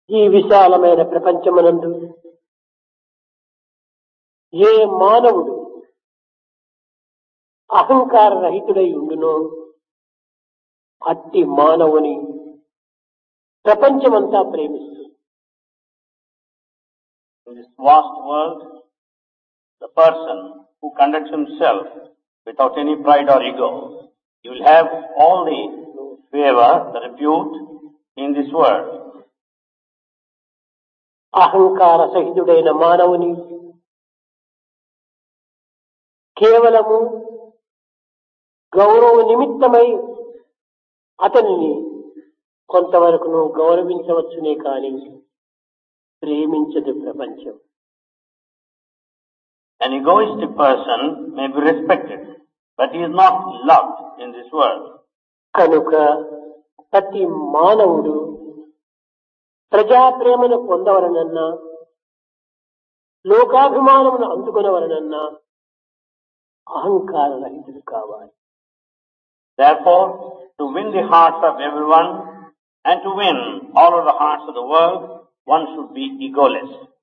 ఈ విశాలమైన ప్రపంచమునందు ఏ మానవుడు అహంకార రహితుడై ఉండునో అట్టి మానవుని ప్రపంచమంతా ప్రేమిస్తుంది In this vast world, the person who conducts himself without any pride or ego, he will have all the favor, the repute in this world. అహంకార సహితుడైన మానవుని కేవలము గౌరవ నిమిత్తమై అతనిని కొంతవరకును గౌరవించవచ్చునే కాని ప్రేమించదు ప్రపంచం An egoistic person may be respected, but he is not loved in this world. కనుక ప్రతి మానవుడు ప్రజాప్రేమను పొందవలనన్నా లోకాభిమానమును అందుకొనవలనన్నా అహంకార రహితుడు కావాలి Therefore, to win the hearts of everyone and to win all of the hearts of the world, one should be egoless.